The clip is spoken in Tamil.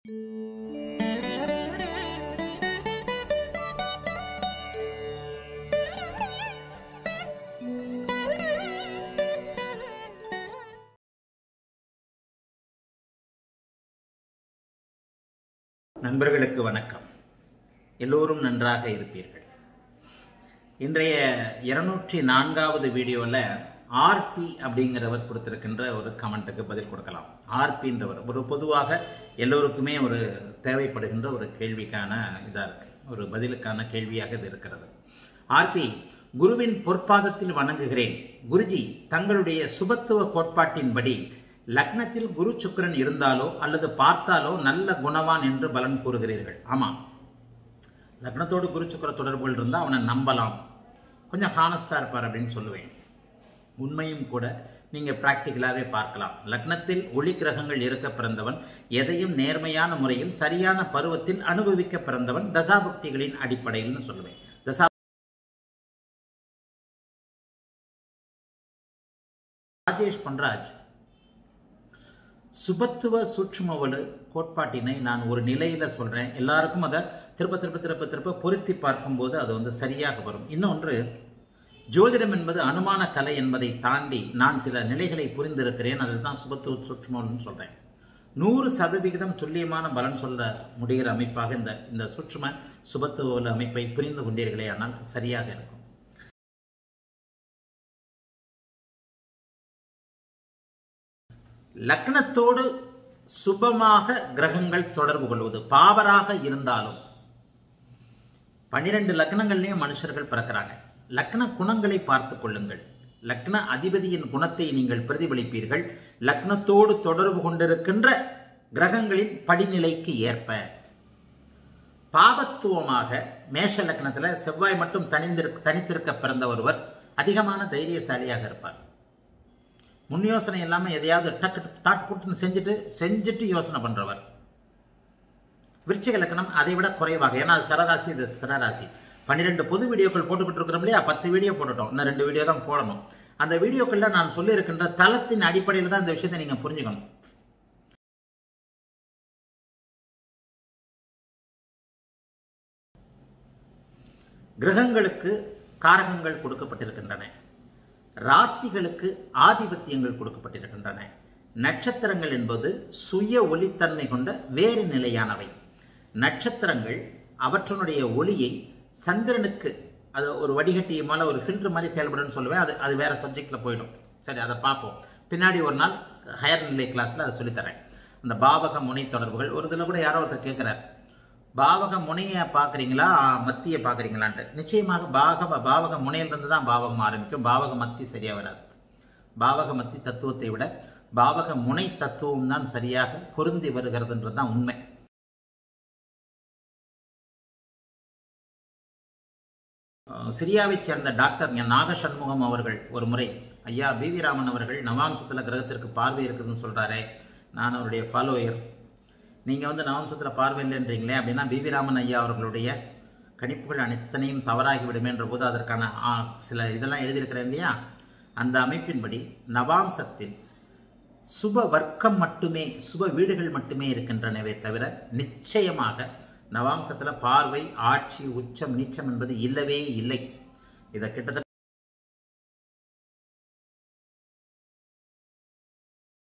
நண்பர்களுக்கு வணக்கம் எல்லோரும் நன்றாக இருப்பீர்கள் இன்றைய இருநூற்றி நான்காவது வீடியோவில் ஆர்பி அப்படிங்கிறவர் கொடுத்திருக்கின்ற ஒரு கமெண்ட்டுக்கு பதில் கொடுக்கலாம் ஆர்பின்றவர் ஒரு பொதுவாக எல்லோருக்குமே ஒரு தேவைப்படுகின்ற ஒரு கேள்விக்கான இதாக இருக்கு ஒரு பதிலுக்கான கேள்வியாக இது இருக்கிறது ஆர்பி குருவின் பொற்பாதத்தில் வணங்குகிறேன் குருஜி தங்களுடைய சுபத்துவ கோட்பாட்டின்படி லக்னத்தில் குரு சுக்கிரன் இருந்தாலோ அல்லது பார்த்தாலோ நல்ல குணவான் என்று பலன் கூறுகிறீர்கள் ஆமாம் லக்னத்தோடு குரு சுக்கிர தொடர்புகள் இருந்தால் அவனை நம்பலாம் கொஞ்சம் ஹானஸ்டாக இருப்பார் அப்படின்னு சொல்லுவேன் உண்மையும் கூட நீங்கள் ப்ராக்டிக்கலாகவே பார்க்கலாம் லக்னத்தில் ஒளி கிரகங்கள் இருக்க பிறந்தவன் எதையும் நேர்மையான முறையில் சரியான பருவத்தில் அனுபவிக்க பிறந்தவன் தசாபக்திகளின் அடிப்படையில்னு சொல்லுவேன் தசா ராஜேஷ் பன்ராஜ் சுபத்துவ சூட்சுமவலு கோட்பாட்டினை நான் ஒரு நிலையில சொல்றேன் எல்லாருக்கும் அதை திருப்ப திருப்ப திருப்ப திருப்ப பொருத்தி பார்க்கும்போது அது வந்து சரியாக வரும் இன்னொன்று ஜோதிடம் என்பது அனுமான கலை என்பதை தாண்டி நான் சில நிலைகளை புரிந்திருக்கிறேன் அதுதான் சுபத்துவ சூட்சுமவல்னு சொல்றேன் நூறு சதவிகிதம் துல்லியமான பலன் சொல்ல முடிகிற அமைப்பாக இந்த இந்த சூட்சும சுபத்துவ அமைப்பை புரிந்து கொண்டீர்களே ஆனால் சரியாக இருக்கும் லக்னத்தோடு சுபமாக கிரகங்கள் தொடர்பு கொள்வது பாவராக இருந்தாலும் பன்னிரண்டு லக்னங்கள்லேயும் மனுஷர்கள் பிறக்கிறாங்க லக்ன குணங்களை பார்த்து கொள்ளுங்கள் லக்ன அதிபதியின் குணத்தை நீங்கள் பிரதிபலிப்பீர்கள் லக்னத்தோடு தொடர்பு கொண்டிருக்கின்ற கிரகங்களின் படிநிலைக்கு ஏற்ப பாபத்துவமாக மேஷ லக்னத்தில் செவ்வாய் மட்டும் தனிந்திருக்க தனித்திருக்க பிறந்த ஒருவர் அதிகமான தைரியசாலியாக இருப்பார் முன் யோசனை இல்லாமல் எதையாவது டக்கு தாட் போட்டுன்னு செஞ்சுட்டு செஞ்சுட்டு யோசனை பண்ணுறவர் விருச்சிக லக்கணம் அதை விட குறைவாக ஏன்னா அது சரராசி இது சரராசி பன்னிரெண்டு பொது வீடியோக்கள் போட்டுக்கிட்டு இருக்கிறோம் இல்லையா பத்து வீடியோ போட்டுட்டோம் இன்னும் ரெண்டு வீடியோ தான் போடணும் அந்த வீடியோக்களில் நான் சொல்லியிருக்கின்ற தளத்தின் அடிப்படையில் தான் இந்த விஷயத்தை நீங்கள் புரிஞ்சுக்கணும் கிரகங்களுக்கு காரகங்கள் கொடுக்கப்பட்டிருக்கின்றன ராசிகளுக்கு ஆதிபத்தியங்கள் கொடுக்கப்பட்டிருக்கின்றன நட்சத்திரங்கள் என்பது சுய ஒளித்தன்மை கொண்ட வேறு நிலையானவை நட்சத்திரங்கள் அவற்றினுடைய ஒளியை சந்திரனுக்கு அது ஒரு வடிகட்டிய மேலே ஒரு ஃபில்டர் மாதிரி செயல்படுன்னு சொல்லுவேன் அது அது வேற சப்ஜெக்டில் போயிடும் சரி அதை பார்ப்போம் பின்னாடி ஒரு நாள் ஹையர் நிலை கிளாஸில் அதை சொல்லித்தரேன் அந்த பாவக முனை தொடர்புகள் ஒரு இதில் கூட யாரோ ஒருத்தர் கேட்குறாரு பாவக முனையை பார்க்குறீங்களா மத்தியை பார்க்குறீங்களான்ட்டு நிச்சயமாக பாக பாவக முனையிலிருந்து தான் பாவகம் ஆரம்பிக்கும் பாவக மத்தி சரியாக வராது பாவக மத்தி தத்துவத்தை விட பாவக முனை தத்துவம் தான் சரியாக பொருந்தி வருகிறதுன்றது தான் உண்மை சிரியாவைச் சேர்ந்த டாக்டர் நாக சண்முகம் அவர்கள் ஒரு முறை ஐயா பி வி ராமன் அவர்கள் நவாம்சத்தில் கிரகத்திற்கு பார்வை இருக்குதுன்னு சொல்கிறாரே நான் அவருடைய ஃபாலோயர் நீங்கள் வந்து நவம்சத்தில் பார்வை இல்லைன்றீங்களே அப்படின்னா பிவி ராமன் ஐயா அவர்களுடைய கணிப்புகள் அனைத்தனையும் தவறாகிவிடுமேன்ற போது அதற்கான சில இதெல்லாம் எழுதியிருக்கிறேன் இல்லையா அந்த அமைப்பின்படி நவாம்சத்தில் சுப வர்க்கம் மட்டுமே சுப வீடுகள் மட்டுமே இருக்கின்றனவே தவிர நிச்சயமாக நவாம்சத்தில் பார்வை ஆட்சி உச்சம் நீச்சம் என்பது இல்லவே இல்லை இதை கிட்டத்தட்ட